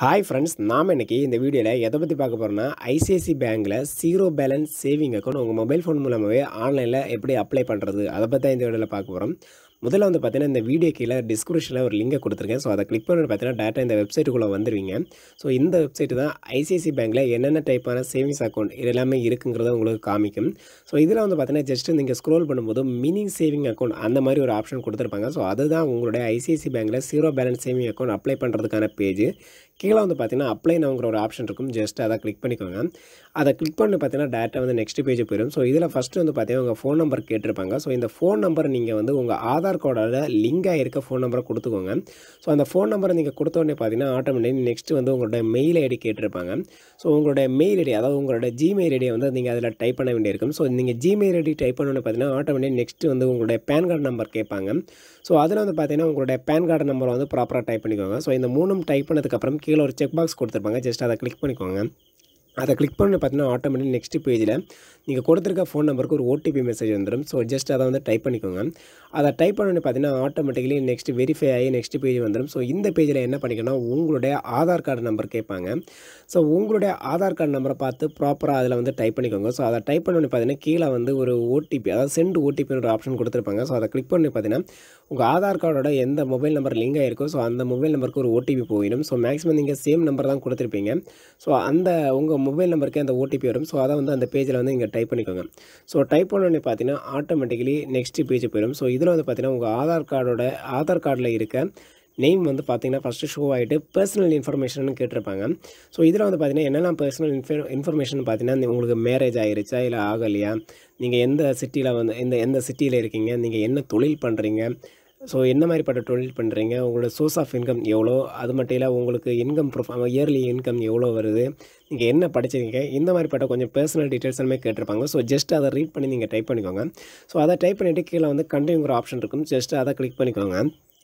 hi friends நாம் இன்னைக்கு இந்த வீடியோவில் எதை பற்றி பார்க்க போகிறோம்னா ஐசிஐசி பேங்க்கில் ஜீரோ பேலன்ஸ் சேவிங் அக்கௌண்ட் உங்கள் மொபைல் ஃபோன் மூலமாகவே ஆன்லைனில் எப்படி அப்ளை பண்ணுறது அதை பற்றி தான் இந்த வீடியோவில் பார்க்க போகிறோம் முதல்ல வந்து பார்த்தீங்கன்னா இந்த வீடியோ கீழே டிஸ்கிரிப்ஷனில் ஒரு லிங்கை கொடுத்துருக்கேன் ஸோ அதை கிளிக் பண்ணி பார்த்தீங்கன்னா டேட்டா இந்த வெப்சைட்டுக்குள்ளே வந்துடுவீங்க ஸோ இந்த வெப்சைட் தான் ஐசிஐசி பேங்க்கில் என்னென்ன டைப்பான சேவிங்ஸ் அக்கௌண்ட் இது எல்லாமே இருக்குங்கிறத உங்களுக்கு காமிக்கும் ஸோ இதில் வந்து பார்த்தீங்கன்னா ஜஸ்ட் நீங்கள் ஸ்க்ரோல் பண்ணும்போது மினி சேவிங் அக்கௌண்ட் அந்த மாதிரி ஒரு ஆப்ஷன் கொடுத்துருப்பாங்க ஸோ அதுதான் உங்களுடைய ஐசிஐசி பேங்க்கில் zero balance saving account apply பண்ணுறதுக்கான பேஜ் கீழே வந்து பார்த்தீங்கன்னா அப்ளை நவுங்கிற ஒரு ஆப்ஷன் இருக்கும் ஜஸ்ட் அதை கிளிக் பண்ணிக்கோங்க அதை கிளிக் பண்ணி பார்த்தீங்கன்னா டேட்டா வந்து நெக்ஸ்ட் பேஜ் போயிடும் ஸோ இதில் ஃபஸ்ட்டு வந்து பார்த்தீங்கன்னா உங்கள் ஃபோன் நம்பர் கேட்டிருப்பாங்க ஸோ இந்த ஃபோன் நம்பர் நீங்கள் வந்து உங்கள் ஆதார் கார்டோட லிங்காக இருக்க ஃபோன் நம்பரை கொடுத்துக்கோங்க ஸோ அந்த ஃபோன் நம்பரை நீங்கள் கொடுத்த உடனே பார்த்தீங்கன்னா ஆட்டோமேட்டிக் நெக்ஸ்ட் வந்து உங்களோட மெயில் ஐடி கேட்டிருப்பாங்க ஸோ உங்களுடைய மெயில் ஐடி அதாவது உங்களோட ஜிமெயில் ஐடியை வந்து நீங்கள் அதில் டைப் பண்ண வேண்டியிருக்கும் ஸோ நீங்கள் ஜிமெயில் ஐடி டைப் பண்ணோன்னு பார்த்தீங்கன்னா ஆட்டோமேட்டிக் நெக்ஸ்ட் வந்து உங்களுடைய பேன் கார்டு நம்பர் கேட்பாங்க ஸோ அதில் வந்து பார்த்தீங்கன்னா உங்களுடைய பேன் கார்டு நம்பர் வந்து ப்ராப்பராக டைப் பண்ணிக்கோங்க ஸோ இந்த மூணும் டைப் பண்ணதுக்கப்புறம் கீழே ஒரு செக் பாக்ஸ் கொடுத்துருப்பாங்க ஜஸ்ட் அதை கிளிக் பண்ணிக்கோங்க அதை கிளிக் பண்ணி பார்த்தீங்கன்னா ஆட்டோமேட்டிக் நெக்ஸ்ட் பேஜில் நீங்கள் கொடுத்துருக்க ஃபோன் நம்பருக்கு ஒரு ஓடிபி மெசேஜ் வந்துடும் ஸோ ஜஸ்ட் அதை வந்து டைப் பண்ணிக்கோங்க அதை டைப் பண்ணி பார்த்தீங்கன்னா ஆட்டோமேட்டிக்கலி நெக்ஸ்ட் வெரிஃபை ஆகி நெக்ஸ்ட் பேஜ் வந்துடும் ஸோ இந்த பேஜில் என்ன பண்ணிக்கணும் உங்களுடைய ஆதார் கார்டு நம்பர் கேட்பாங்க ஸோ உங்களுடைய ஆதார் கார்டு நம்பரை பார்த்து ப்ராப்பராக அதில் வந்து டைப் பண்ணிக்கோங்க ஸோ அதை டைப் பண்ணி பார்த்தீங்கன்னா கீழே வந்து ஒரு ஓடிபி அதாவது சென்ட் ஓடிபின்னு ஒரு ஆப்ஷன் கொடுத்துருப்பாங்க ஸோ அதை கிளிக் பண்ணி பார்த்தீங்கன்னா உங்கள் ஆதார் கார்டோட எந்த மொபைல் நம்பர் லிங்க் ஆயிருக்கோ ஸோ அந்த மொபைல் நம்பருக்கு ஒரு ஓடிபி போயிடும் ஸோ மேக்ஸிமம் நீங்கள் சேம் நம்பர் தான் கொடுத்துருப்பீங்க ஸோ அந்த உங்கள் மொபைல் நம்பருக்கு அந்த ஓடிபி வரும் ஸோ அதை வந்து அந்த பேஜில் வந்து நீங்கள் டைப் பண்ணிக்கோங்க ஸோ டைப் பண்ணோடனே பார்த்தீங்கன்னா ஆட்டோமேட்டிக்கலி நெக்ஸ்ட் பேஜ் போயிடும் ஸோ இதில் வந்து பார்த்தீங்கன்னா உங்கள் ஆதார் கார்டோட ஆதார் கார்டில் இருக்க நேம் வந்து பார்த்தீங்கன்னா ஃபஸ்ட்டு ஷோ ஆகிட்டு பர்சனல் இன்ஃபர்மேஷன் கேட்டிருப்பாங்க ஸோ இதில் வந்து பார்த்தீங்கன்னா என்னெல்லாம் பர்சனல் இன்ஃப இன்ஃபர்மேஷன் பார்த்தீங்கன்னா உங்களுக்கு மேரேஜ் ஆயிருச்சா இல்லை ஆகலையா நீங்கள் எந்த சிட்டியில் வந்து எந்த எந்த சிட்டியில் இருக்கீங்க நீங்கள் என்ன தொழில் பண்ணுறீங்க ஸோ என்ன மாதிரிப்பட்ட தொழில் பண்ணுறீங்க உங்களோட சோர்ஸ் ஆஃப் இன்கம் எவ்வளோ அது மட்டும் இல்லை உங்களுக்கு இன்கம் ப்ரூஃப் இயர்லி இன்கம் எவ்வளோ வருது நீங்கள் என்ன படிச்சிருக்கீங்க இந்த மாதிரிப்பட்ட கொஞ்சம் பர்சனல் டீட்டெயில்ஸ் எல்லாமே கேட்டிருப்பாங்க ஸோ ஜஸ்ட் அதை ரீட் பண்ணி நீங்கள் டைப் பண்ணிக்கோங்க ஸோ அதை டைப் பண்ணிவிட்டு கீழே வந்து கண்டினியூங்கிற ஆப்ஷன் இருக்கும் ஜஸ்ட் அதை கிளிக் பண்ணிக்கோங்க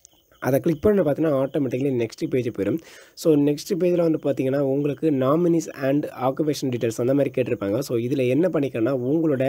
அதை கிளிக் பண்ண பார்த்தீங்கன்னா ஆட்டோமேட்டிக்கலி நெக்ஸ்ட் பேஜ் போயிடும் ஸோ நெக்ஸ்ட் பேஜில் வந்து பார்த்தீங்கன்னா உங்களுக்கு நாமினிஸ் அண்ட் ஆக்குபேஷன் டீட்டெயில்ஸ் அந்த மாதிரி கேட்டிருப்பாங்க ஸோ இதில் என்ன பண்ணிக்கணும்னா உங்களோட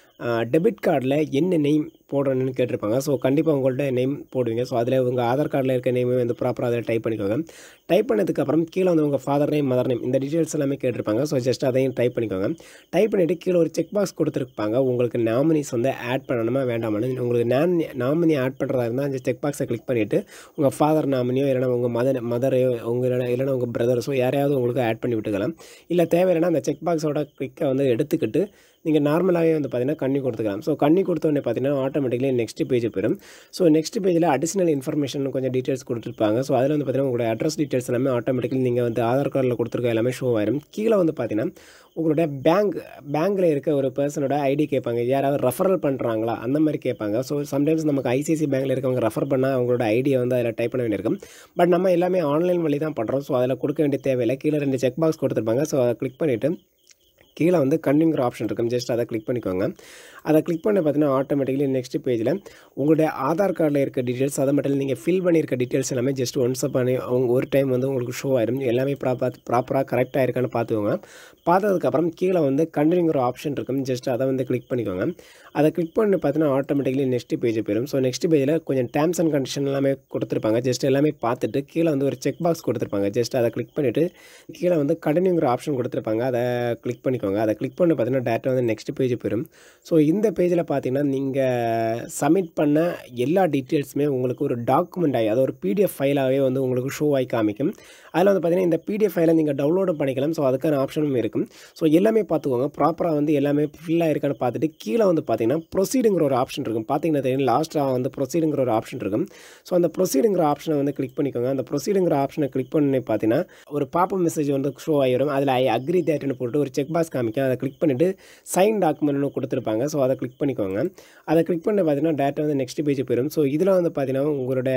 டெபிட் கார்டில் என்ன நேம் போடுறேன்னு கேட்டிருப்பாங்க ஸோ கண்டிப்பாக உங்கள்ட்ட நேம் போடுவீங்க ஸோ அதில் உங்கள் ஆதார் கார்டில் இருக்க நேமே வந்து ப்ராப்பராக அதில் டைப் பண்ணிக்கோங்க டைப் பண்ணதுக்கப்புறம் கீழே வந்து உங்கள் ஃபாதர் நேம் மதர் நேம் இந்த டீட்டெயில்ஸ் எல்லாமே கேட்டிருப்பாங்க ஸோ ஜஸ்ட் அதையும் டைப் பண்ணிக்கோங்க டைப் பண்ணிவிட்டு கீழே ஒரு செக் பாக்ஸ் கொடுத்துருப்பாங்க உங்களுக்கு நாமினிஸ் வந்து ஆட் பண்ணணுமா வேண்டாமான்னு உங்களுக்கு நான் நாமினி ஆட் பண்ணுறதா இருந்தால் அந்த செக் பாக்ஸை கிளிக் பண்ணிவிட்டு உங்கள் ஃபாதர் நாமினியோ இல்லைனா உங்கள் மதர் மதரையோ உங்கள் இல்லைனா உங்கள் பிரதர்ஸோ யாரையாவது உங்களுக்கு ஆட் பண்ணி விட்டுக்கலாம் இல்லை தேவையில்லைனா அந்த செக் பாக்ஸோட கிளிக்கை வந்து எடுத்துக்கிட்டு நீங்கள் நார்மலாகவே வந்து பார்த்தீங்கன்னா கண்ணி கொடுத்துக்கலாம் ஸோ கண்ணி கொடுத்தோடனே பார்த்தீங்கன்னா ஆட்டோமேட்டிக்கலி நெக்ஸ்ட் பேஜ் போயிடும் ஸோ நெக்ஸ்ட் பேஜில் அடிஷனல் இன்ஃபர்மேஷன் கொஞ்சம் டீட்டெயில்ஸ் கொடுத்துருப்பாங்க ஸோ அதில் வந்து பார்த்தீங்கன்னா உங்களோட அட்ரஸ் டீட்டெயில்ஸ் எல்லாமே ஆட்டோமேட்டிக்கலி நீங்கள் வந்து ஆதார் கார்டில் கொடுத்துருக்க எல்லாமே ஷோ ஆயிரும் கீழே வந்து பார்த்தீங்கன்னா உங்களுடைய பேங்க் பேங்க்கில் இருக்க ஒரு பர்சனோட ஐடி கேட்பாங்க யாராவது ரெஃபரல் பண்ணுறாங்களா அந்த மாதிரி கேட்பாங்க ஸோ சம்டைம்ஸ் நமக்கு ஐசிஐசி பேங்க்கில் இருக்கவங்க ரெஃபர் பண்ணால் அவங்களோட ஐடியை வந்து அதில் டைப் பண்ண வேண்டியிருக்கும் பட் நம்ம எல்லாமே ஆன்லைன் வழி தான் பண்ணுறோம் ஸோ அதில் கொடுக்க வேண்டிய தேவையில்லை கீழே ரெண்டு செக் பாக்ஸ் கொடுத்துருப்பாங்க ஸோ அதை கிளிக் பண்ணிவிட்டு கீழே வந்து கண்டிங்கிற ஆப்ஷன் இருக்கும் ஜஸ்ட் அதை கிளிக் பண்ணிக்கோங்க அதை கிளிக் பண்ணி பார்த்தீங்கன்னா ஆட்டோமேட்டிக்கலி நெக்ஸ்ட் பேஜில் உங்களுடைய ஆதார் கார்டில் இருக்க டீட்டெயில்ஸ் அதை மட்டும் இல்லை நீங்கள் ஃபில் பண்ணியிருக்க டீட்டெயில்ஸ் எல்லாமே ஜஸ்ட் ஒன்ஸ் பண்ணி அவங்க ஒரு டைம் வந்து உங்களுக்கு ஷோ ஆயிரும் எல்லாமே ப்ராப்பர் ப்ராப்பராக கரெக்டாக இருக்கான்னு பார்த்துக்கோங்க பார்த்ததுக்கப்புறம் கீழே வந்து கண்டினியூங்கிற ஆப்ஷன் இருக்கும் ஜஸ்ட் அதை வந்து கிளிக் பண்ணிக்கோங்க அதை கிளிக் பண்ணி பார்த்தீங்கன்னா ஆட்டோமேட்டிக்கலி நெக்ஸ்ட் பேஜ் போயிடும் ஸோ நெக்ஸ்ட் பேஜில் கொஞ்சம் டேர்ம்ஸ் அண்ட் கண்டிஷன் எல்லாமே கொடுத்துருப்பாங்க ஜஸ்ட் எல்லாமே பார்த்துட்டு கீழே வந்து ஒரு செக் பாக்ஸ் கொடுத்துருப்பாங்க ஜஸ்ட் அதை கிளிக் பண்ணிவிட்டு கீழே வந்து கண்டினியூங்கிற ஆப்ஷன் கொடுத்துருப்பாங்க அதை கிளிக் பண்ணிக்கோங்க அதை கிளிக் பண்ணி பார்த்தீங்கன்னா டேட்டா வந்து நெக்ஸ்ட் பேஜ் போயிடும் ஸோ இந்த பேஜில் பார்த்தீங்கன்னா நீங்கள் சப்மிட் பண்ண எல்லா டீட்டெயில்ஸுமே உங்களுக்கு ஒரு டாக்குமெண்ட் ஆகி அதாவது ஒரு பிடிஎஃப் ஃபைலாகவே வந்து உங்களுக்கு ஷோ ஆகி காமிக்கும் அதில் வந்து பார்த்தீங்கன்னா இந்த பிடிஎஃப் ஃபைலை நீங்கள் டவுன்லோடும் பண்ணிக்கலாம் ஸோ அதுக்கான ஆப்ஷனும் இருக்கும் ஸோ எல்லாமே பார்த்துக்கோங்க ப்ராப்பராக வந்து எல்லாமே ஃபில்லாக இருக்கான்னு பார்த்துட்டு கீழே வந்து பார்த்தீங்கன்னா ப்ரொசீடுங்கிற ஒரு ஆப்ஷன் இருக்கும் பார்த்தீங்கன்னா தெரியும் லாஸ்ட்டாக வந்து ப்ரொசீடுங்கிற ஒரு ஆப்ஷன் இருக்கும் ஸோ அந்த ப்ரொசீடுங்கிற ஆப்ஷனை வந்து கிளிக் பண்ணிக்கோங்க அந்த ப்ரொசீடுங்கிற ஆப்ஷனை கிளிக் பண்ணி பார்த்தீங்கன்னா ஒரு பாப்ப மெசேஜ் வந்து ஷோ ஆகிடும் அதில் ஐ அக்ரி தேட்னு போட்டு ஒரு செக் பாக்ஸ் காமிக்கும் அதை கிளிக் பண்ணிவிட்டு சைன் டாக்குமெண்ட்னு கொடுத்துருப்பாங்க ஸோ அதை கிளிக் பண்ணிக்கோங்க அதை கிளிக் பண்ணி பார்த்தீங்கன்னா டேட்டா வந்து நெக்ஸ்ட் பேஜ் போயிடும் ஸோ இதில் வந்து பார்த்தீங்கன்னா உங்களுடைய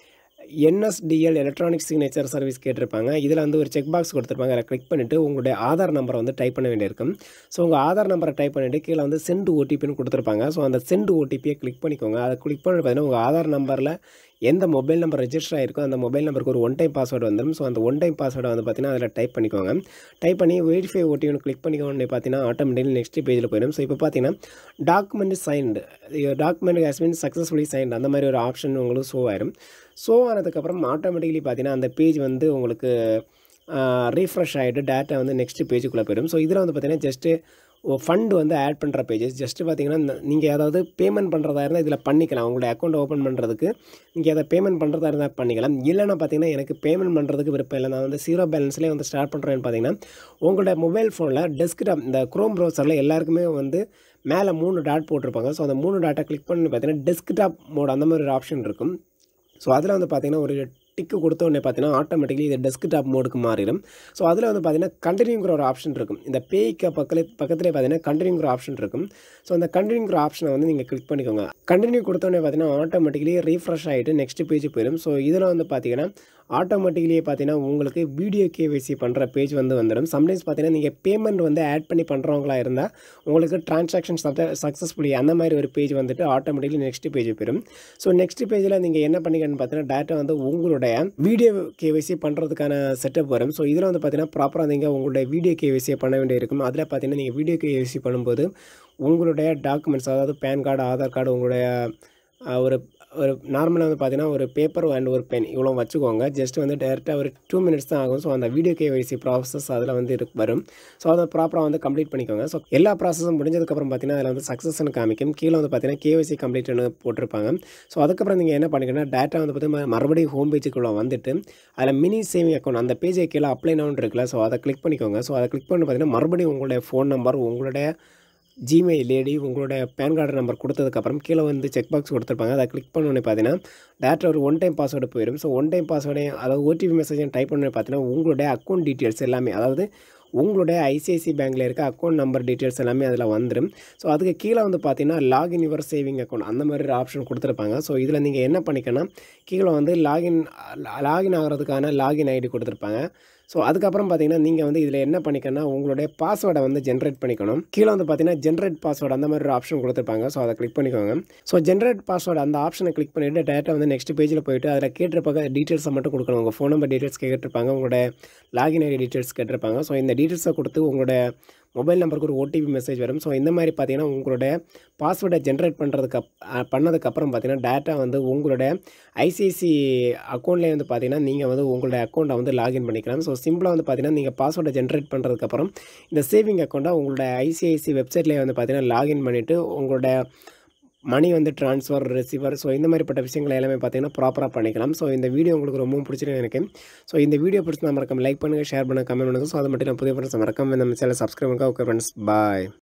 என்எஸ்டிஎல் எலக்ட்ரானிக் சிக்னேச்சர் சர்வீஸ் கேட்டிருப்பாங்க இதில் வந்து ஒரு செக் பாக்ஸ் கொடுத்துருப்பாங்க அதை கிளிக் பண்ணிவிட்டு உங்களுடைய ஆதார் நம்பரை வந்து டைப் பண்ண வேண்டியிருக்கும் ஸோ உங்கள் ஆதார் நம்பரை டைப் பண்ணிவிட்டு கீழே வந்து சென்ட் ஓடிபின்னு கொடுத்துருப்பாங்க ஸோ அந்த சென்ட் ஓடிபியை கிளிக் பண்ணிக்கோங்க அதை கிளிக் பண்ணி பார்த்தீங்கன்னா உங்கள் ஆதார் நம்பரில் எந்த மொபைல் நம்பர் ரெஜிஸ்டர் ஆகிருக்கோ அந்த மொபைல் நம்பருக்கு ஒரு ஒன் டைம் பாஸ்வேர்டு வந்துடும் ஸோ அந்த ஒன் டைம் பாஸ்வேர்டை வந்து பார்த்தீங்கன்னா அதில் டைப் பண்ணிக்கோங்க டைப் பண்ணி வெரிஃபை ஓடிபின்னு கிளிக் பண்ணிக்கோன்னு பார்த்தீங்கன்னா ஆட்டோமேட்டிக் நெக்ஸ்ட் பேஜில் போயிடும் ஸோ இப்போ பார்த்தீங்கன்னா document signed document has been successfully signed அந்த மாதிரி ஒரு ஆப்ஷன் உங்களுக்கு ஷோ ஆயிரும் ஷோ ஆனதுக்கப்புறம் ஆட்டோமேட்டிக்கலி பார்த்தீங்கன்னா அந்த பேஜ் வந்து உங்களுக்கு ரீஃப்ரெஷ் ஆகிட்டு டேட்டா வந்து நெக்ஸ்ட் பேஜுக்குள்ளே போயிடும் ஸோ இதில் வந்து பார்த்தீங்கன்னா ஜஸ்ட்டு ஃபண்டு வந்து ஆட் பண்ணுற பேஜஸ் ஜஸ்ட்டு பார்த்தீங்கன்னா நீங்கள் ஏதாவது பேமெண்ட் பண்ணுறதா இருந்தால் இதில் பண்ணிக்கலாம் உங்களுடைய அக்கௌண்ட் ஓப்பன் பண்ணுறதுக்கு நீங்கள் அதை பேமெண்ட் பண்ணுறதா இருந்தால் பண்ணிக்கலாம் இல்லைன்னா பார்த்தீங்கன்னா எனக்கு பேமெண்ட் பண்ணுறதுக்கு விருப்பம் இல்லை நான் வந்து ஜீரோ பேலன்ஸ்லேயே வந்து ஸ்டார்ட் பண்ணுறேன்னு பார்த்தீங்கன்னா உங்களோட மொபைல் ஃபோனில் டெஸ்க்டாப் இந்த க்ரோம் ப்ரௌசரில் எல்லாருக்குமே வந்து மேலே மூணு டாட் போட்டிருப்பாங்க ஸோ அந்த மூணு டாட்டை கிளிக் பண்ணி பார்த்தீங்கன்னா டெஸ்க்டாப் மோட் அந்த மாதிரி ஒரு ஆப்ஷன் இருக்கும் ஸோ அதில் வந்து பார்த்தீங்கன்னா ஒரு டிக்கு கொடுத்த உடனே பார்த்தீங்கன்னா ஆட்டோமேட்டிக்கலி இது டெஸ்க்டாப் மோடுக்கு மாறிடும் ஸோ அதில் வந்து பார்த்தீங்கன்னா கண்டினியூங்கிற ஒரு ஆப்ஷன் இருக்கும் இந்த பேய்க்கு பக்கத்தில் பக்கத்துலேயே பார்த்தீங்கன்னா கண்டினியூங்கிற ஆப்ஷன் இருக்கும் ஸோ அந்த கண்டினியூங்கிற ஆப்ஷனை வந்து நீங்கள் கிளிக் பண்ணிக்கோங்க கண்டினியூ கொடுத்த உடனே பார்த்தீங்கன்னா ஆட்டோமேட்டிக்கலி ரீஃப்ரெஷ் ஆகிட்டு நெக்ஸ்ட் பேஜ் போயிடும் ஸோ இதில் வந்து பார்த்தீங்கன்னா ஆட்டோமேட்டிக்கலியே பார்த்தீங்கன்னா உங்களுக்கு வீடியோ கேவிசி பண்ணுற பேஜ் வந்து வந்துடும் சம்டைம்ஸ் பார்த்தீங்கன்னா நீங்கள் பேமெண்ட் வந்து ஆட் பண்ணி பண்ணுறவங்களா இருந்தால் உங்களுக்கு டிரான்சாக்ஷன் சக்ஸஸ்ஃபுல்லி அந்த மாதிரி ஒரு பேஜ் வந்துட்டு ஆட்டோமேட்டிக்கலி நெக்ஸ்ட் பேஜ் போயிடும் ஸோ நெக்ஸ்ட் பேஜில் நீங்கள் என்ன பண்ணிக்கன்னு பார்த்தீங்கன்னா டேட்டா வந்து உங்களுடைய வீடியோ கேவிசி பண்ணுறதுக்கான செட்டப் வரும் ஸோ இதில் வந்து பார்த்தீங்கன்னா ப்ராப்பராக நீங்கள் உங்களுடைய வீடியோ கேவிசியை பண்ண வேண்டியிருக்கும் அதில் பார்த்தீங்கன்னா நீங்கள் வீடியோ கேவிசி பண்ணும்போது உங்களுடைய டாக்குமெண்ட்ஸ் அதாவது பேன் கார்டு ஆதார் கார்டு உங்களுடைய ஒரு ஒரு நார்மலாக வந்து பார்த்தீங்கன்னா ஒரு பேப்பர் அண்ட் ஒரு பென் இவ்வளோ வச்சுக்கோங்க ஜஸ்ட் வந்து டேரெக்டாக ஒரு டூ மினிட்ஸ் தான் ஆகும் ஸோ அந்த வீடியோ கேவைசி ப்ராசஸ் அதில் வந்து இருக்கு வரும் ஸோ அதை ப்ராப்பராக வந்து கம்ப்ளீட் பண்ணிக்கோங்க ஸோ எல்லா ப்ராசஸும் முடிஞ்சதுக்கப்புறம் பார்த்தீங்கன்னா அதில் வந்து சக்ஸஸ்னு காமிக்கும் கீழே வந்து பார்த்தீங்கன்னா கேவைசி கம்ப்ளீட்னு போட்டிருப்பாங்க ஸோ அதுக்கப்புறம் நீங்கள் என்ன பண்ணிக்கணும் டேட்டா வந்து பார்த்தீங்கன்னா மறுபடியும் ஹோம் பேஜுக்குள்ளே வந்துட்டு அதில் மினி சேவிங் அக்கௌண்ட் அந்த பேஜை கீழே அப்ளை நவுன் இருக்குல்ல ஸோ அதை கிளிக் பண்ணிக்கோங்க ஸோ அதை கிளிக் பண்ணி பார்த்தீங்கன்னா மறுபடியும் உங்களுடைய ஃபோன் நம்பர் உங்களுடைய ஜிமெயில் ஐடி உங்களுடைய பேன் கார்டு நம்பர் கொடுத்ததுக்கப்புறம் கீழே வந்து செக் பாக்ஸ் கொடுத்துருப்பாங்க அதை கிளிக் பண்ணோன்னே பார்த்தீங்கன்னா டேரக்டாக ஒரு ஒன் டைம் பாஸ்வேர்டு போயிடும் ஸோ ஒன் டைம் பாஸ்வேர்டையும் அதாவது ஓடிபி மெசேஜையும் டைப் பண்ணி பார்த்தீங்கன்னா உங்களுடைய அக்கௌண்ட் டீட்டெயில்ஸ் எல்லாமே அதாவது உங்களுடைய ஐசிஐசி பேங்க்கில் இருக்க அக்கௌண்ட் நம்பர் டீட்டெயில்ஸ் எல்லாமே அதில் வந்துடும் ஸோ அதுக்கு கீழே வந்து பார்த்தீங்கன்னா லாகின் யுவர் சேவிங் அக்கௌண்ட் அந்த மாதிரி ஒரு ஆப்ஷன் கொடுத்துருப்பாங்க ஸோ இதில் நீங்கள் என்ன பண்ணிக்கணும் கீழே வந்து லாகின் லாகின் ஆகிறதுக்கான லாகின் ஐடி கொடுத்துருப்பாங்க ஸோ அதுக்கப்புறம் பார்த்தீங்கன்னா நீங்கள் வந்து இதில் என்ன பண்ணிக்கணும் உங்களுடைய பாஸ்வேர்டை வந்து ஜென்ரேட் பண்ணிக்கணும் கீழே வந்து பார்த்தீங்கன்னா ஜென்ரேட் பாஸ்வேர்டு அந்த மாதிரி ஒரு ஆப்ஷன் கொடுத்துருப்பாங்க ஸோ அதை கிளிக் பண்ணிக்கோங்க ஸோ ஜென்ரேட் பாஸ்வேர்டு அந்த ஆப்ஷனை கிளிக் பண்ணிவிட்டு டேட்டா வந்து நெக்ஸ்ட் பேஜில் போயிட்டு அதில் கேட்டிருப்பாங்க டீட்டெயில்ஸை மட்டும் கொடுக்கணும் உங்கள் ஃபோன் நம்பர் டீட்டெயில்ஸ் கேட்டிருப்பாங்க உங்களோட லாகின் ஐடி டீட்டெயில்ஸ் கேட்டிருப்பாங்க ஸோ இந்த டீட்டெயில்ஸை கொடுத்து உங்களோட மொபைல் நம்பருக்கு ஒரு ஓடிபி மெசேஜ் வரும் ஸோ இந்த மாதிரி பார்த்தீங்கன்னா உங்களுடைய பாஸ்வேர்டை ஜென்ரேட் பண்ணுறதுக்கு பண்ணதுக்கப்புறம் பார்த்தீங்கன்னா டேட்டா வந்து உங்களுடைய ஐசிஐசி அக்கௌண்ட்லேயே வந்து பார்த்தீங்கன்னா நீங்கள் வந்து உங்களுடைய அக்கௌண்ட்டை வந்து லாகின் பண்ணிக்கலாம் ஸோ சிம்பிளாக வந்து பார்த்தீங்கன்னா நீங்கள் பாஸ்வேர்டை ஜென்ரேட் பண்ணுறதுக்கப்புறம் இந்த சேவிங் அக்கௌண்ட்டை உங்களோட ஐசிஐசி வெப்சைட்லேயே வந்து பார்த்தீங்கன்னா லாகின் பண்ணிவிட்டு உங்களோட மணி வந்து ட்ரான்ஸ்ஃபர் ரிசீவர் ஸோ இந்த மாதிரிப்பட்ட விஷயங்கள் எல்லாமே பார்த்தீங்கன்னா ப்ராப்பராக பண்ணிக்கலாம் ஸோ இந்த வீடியோ உங்களுக்கு ரொம்ப பிடிச்சிருக்கு எனக்கு ஸோ இந்த வீடியோ பிடிச்சி மறக்காம லைக் பண்ணுங்கள் ஷேர் பண்ணுங்கள் கமெண்ட் பண்ணுங்கள் ஸோ அது மட்டும் நான் புதிய ஃப்ரெண்ட்ஸ் மறக்காம நம்ம சேனல் சப்ஸ்கிரைப் பண்ணுங்கள் ஓகே ஃப்ரெண்ட்ஸ் பாய்